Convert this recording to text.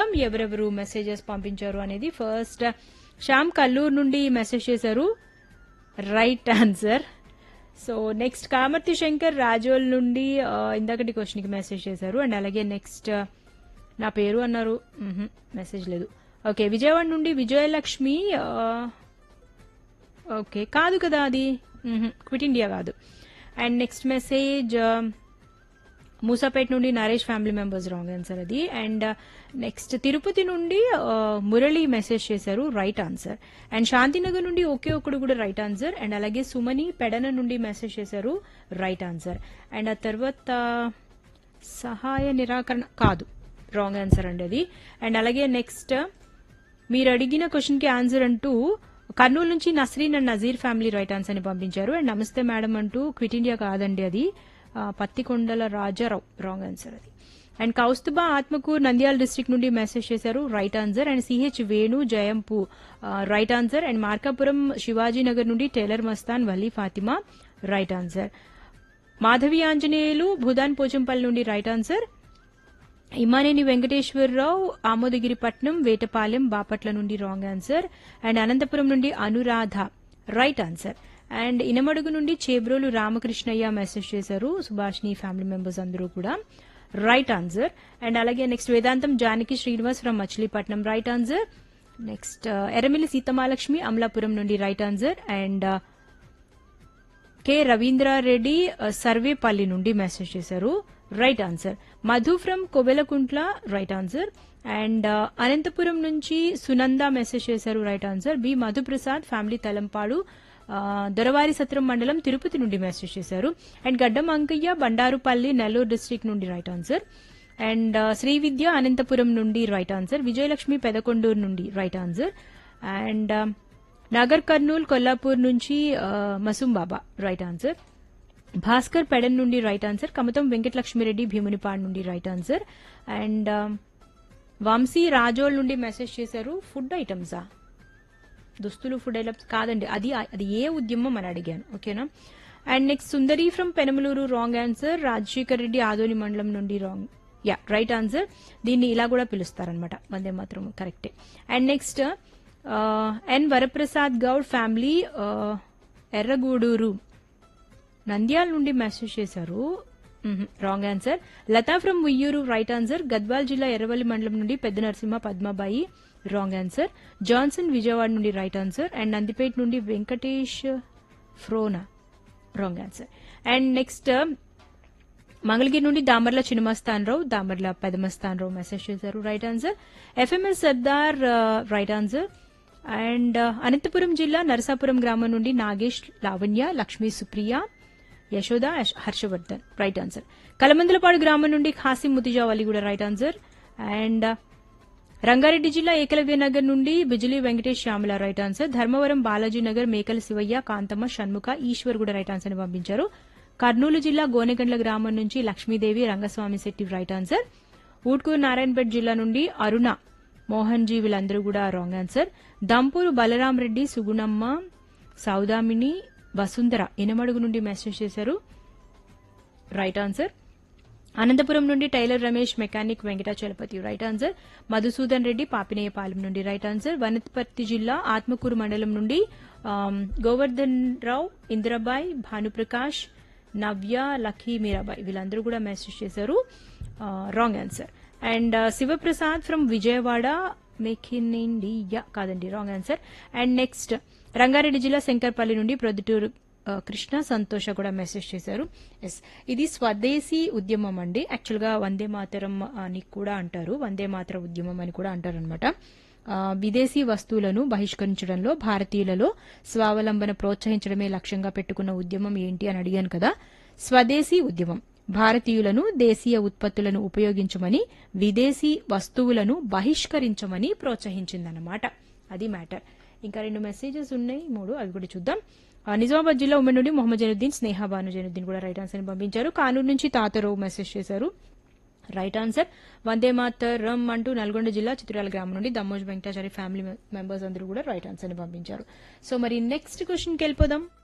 చూద్దాం ఎవరెవరు మెసేజెస్ పంపించారు అనేది ఫస్ట్ శ్యామ్ కల్లూరు నుండి మెసేజ్ చేశారు right answer so next Kamarthi Shankar Rajol నుండి ఆ, ఇందాకటి క్వశ్చన్కి మెసేజ్ చేశారు అండ్ అలాగే నెక్స్ట్ నా పేరు అన్నారు మ్హూ, మెసేజ్ లేదు ఓకే విజయవాడ నుండి విజయలక్ష్మి ఆ, ఓకే కాదు కదా అది మ్హూ, క్విట్ ఇండియా కాదు అండ్ నెక్స్ట్ మెసేజ్ ఆ, మూసాపేట నుండి Naresh family members wrong answer అది అండ్ నెక్స్ట్ తిరుపతి నుండి ఆ, మురళి మెసేజ్ చేశారు రైట్ ఆన్సర్ అండ్ శాంతినగర్ నుండి ఒకే ఒక్కడు కూడా రైట్ ఆన్సర్ అండ్ అలాగే సుమని పెడన నుండి మెసేజ్ చేశారు రైట్ ఆన్సర్ అండ్ ఆ తర్వాత సహాయ నిరాకరణ కాదు రాంగ్ ఆన్సర్ అండి అది అండ్ అలాగే నెక్స్ట్ మీరు అడిగిన క్వశ్చన్ కి ఆన్సర్ అంటూ కర్నూలు నుంచి Nasreen and Nazeer family right answer ని పంపించారు అండ్ నమస్తే మేడం అంటూ క్విట్ ఇండియా కాదండి అది ఆ, పత్తికొండల రాజారావు రాంగ్ ఆన్సర్ అది అండ్ కౌస్తుబా ఆత్మకూర్ నంద్యాల డిస్ట్రిక్ట్ నుండి మెసేజ్ చేశారు right answer and CH Venu Jayampu right answer and Markapuram Shivajinagar నుండి tailor Mastan Vali Fatima right answer Madhavi Anjaneyulu Bhoodan Pochampally నుండి రైట్ ఆన్సర్ ఇమ్మానేని వెంకటేశ్వరరావు ఆమోదగిరిపట్నం వేటపాలెం బాపట్ల నుండి రాంగ్ ఆన్సర్ అండ్ అనంతపురం నుండి Anuradha right answer and Inamadugu నుండి చేబ్రోలు రామకృష్ణయ్య మెసేజ్ చేశారు సుభాష్ని ఫ్యామిలీ మెంబర్స్ అందరూ కూడా రైట్ ఆన్సర్ అండ్ అలాగే next Vedantam Janaki Srinivas from Machilipatnam right answer next Erramilli Seethamalakshmi Amalapuram నుండి right answer and K Ravindrareddy ఆ, సర్వేపల్లి నుండి మెసేజ్ చేశారు right answer Madhu from Koilkuntla right answer and ఆ, అనంతపురం నుంచి సునంద మెసేజ్ చేశారు right answer B Madhuprasad family Talampadu ఆ, దొరవారి సత్రం మండలం తిరుపతి నుండి మెసేజ్ చేశారు అండ్ గడ్డం అంకయ్య బండారుపల్లి నెల్లూరు డిస్ట్రిక్ట్ నుండి రైట్ ఆన్సర్ అండ్ ఆ, శ్రీ విద్య అనంతపురం నుండి రైట్ ఆన్సర్ విజయలక్ష్మి పెదకొండూరు నుండి రైట్ ఆన్సర్ అండ్ ఆ, నాగర్ కర్నూల్ కొల్లాపూర్ నుంచి ఆ, మసూం బాబా రైట్ ఆన్సర్ భాస్కర్ పెడన్ నుండి రైట్ ఆన్సర్ కమతం వెంకటలక్ష్మిరెడ్డి భీమునిపాడ్ నుండి రైట్ ఆన్సర్ అండ్ ఆ, వంశీ రాజోల్ నుండి మెసేజ్ చేశారు ఫుడ్ ఐటమ్సా దుస్తులు ఫుడ్ ఐటమ్స్ కాదండి అది అది ఏ ఉద్యమం అని అడిగాను ఓకేనా and next Sundari from Penamaluru wrong answer Rajasekhar Reddy Adoni మండలం నుండి రాంగ్ యా రైట్ ఆన్సర్ దీన్ని ఇలా కూడా పిలుస్తారనమాట వందే మాత్రం కరెక్టే and next N Varaprasad Goud family Erragudur Nandyal నుండి మెసేజ్ చేశారు wrong answer Latha from Uyyuru right answer Gadwal జిల్లా ఎర్రవల్లి మండలం నుండి Pedda Narasimha Padmabai wrong answer Johnson Vijayawada నుండి రైట్ ఆన్సర్ అండ్ నందిపేట నుండి వెంకటేష్ ఫ్రోనా wrong answer and next Mangalagiri నుండి దామర్ల చినమస్తానరావు దామర్ల పెదమస్తానరావు మెసేజ్ చేశారు right answer FMS Sardar right answer and Anantapur జిల్లా నరసాపురం గ్రామం నుండి నాగేష్ లావణ్య లక్ష్మీ సుప్రియ యశోద యశ్- హర్షవర్ధన్ రైట్ ఆన్సర్ కలమందలపాడు గ్రామం నుండి ఖాసిం ముతిజావ్ అలీ కూడా రైట్ ఆన్సర్ అండ్ రంగారెడ్డి జిల్లా ఏకలవ్య నగర్ నుండి బిజిలీ వెంకటేష్ శ్యామల రైట్ ఆన్సర్ ధర్మవరం బాలాజీ నగర్ మేకల శివయ్య కాంతమ్మ షణ్ముఖ ఈశ్వర్ కూడా రైట్ ఆన్సర్ ని పంపించారు కర్నూలు జిల్లా గోనెగండ్ల గ్రామం నుంచి లక్ష్మీదేవి రంగస్వామి శెట్టి రైట్ ఆన్సర్ ఊట్కూరు నారాయణపేట జిల్లా నుండి అరుణ మోహన్ జీ వీళ్ళందరూ కూడా రాంగ్ ఆన్సర్ దంపూరు బలరాం రెడ్డి సుగుణమ్మ సౌదామిని వసుంధర ఇనమడుగు నుండి మెసేజ్ చేశారు రైట్ ఆన్సర్ అనంతపురం నుండి tailor Ramesh mechanic Venkatachalapathi right answer Madhusudan Reddy Papineyapalem నుండి రైట్ ఆన్సర్ వనపర్తి జిల్లా ఆత్మకూరు మండలం నుండి ఆమ్, గోవర్ధన్ రావు ఇందిరాబాయ్ భానుప్రకాష్ నవ్య లక్కీ మీరాబాయ్ వీళ్ళందరూ కూడా మెసేజ్ చేశారు wrong answer and Shivaprasad from Vijayawada make in India కాదండి wrong answer and next Rangareddy జిల్లా శంకర్పల్లి నుండి ప్రొద్దుటూరు ఆ, కృష్ణ సంతోష కూడా మెసేజ్ చేశారు ఎస్ ఇది స్వదేశీ ఉద్యమం అండి యాక్చువల్ గా వందే మాతరం అని కూడా అంటారు వందే మాతర ఉద్యమం అని కూడా అంటారు అనమాట విదేశీ వస్తువులను బహిష్కరించడంలో భారతీయులలో స్వావలంబన ప్రోత్సహించడమే లక్ష్యంగా పెట్టుకున్న ఉద్యమం ఏంటి అని అడిగాను కదా స్వదేశీ ఉద్యమం భారతీయులను దేశీయ ఉత్పత్తులను ఉపయోగించమని విదేశీ వస్తువులను బహిష్కరించమని ప్రోత్సహించిందన్నమాట అది మ్యాటర్ ఇంకా రెండు మెసేజెస్ ఉన్నాయి మూడు అవి కూడా చూద్దాం ఆ, నిజామాబాద్ జిల్లా ఉమ్మడి నుండి మొహమ్మద్ జైనుద్దీన్ స్నేహ భాను జైనుద్దీన్ కూడా రైట్ ఆన్సర్ పంపించారు కానూరు నుంచి తాతరావు మెసేజ్ చేశారు రైట్ ఆన్సర్ వందే మాతరం అంటూ నల్గొండ జిల్లా చిత్రాల గ్రామం నుండి దమ్మోజ్ వెంకటాచారి ఫ్యామిలీ మెంబర్స్ అందరూ కూడా రైట్ ఆన్సర్ ని పంపించారు సో మరి నెక్స్ట్ క్వశ్చన్కి వెళ్ళిపోదాం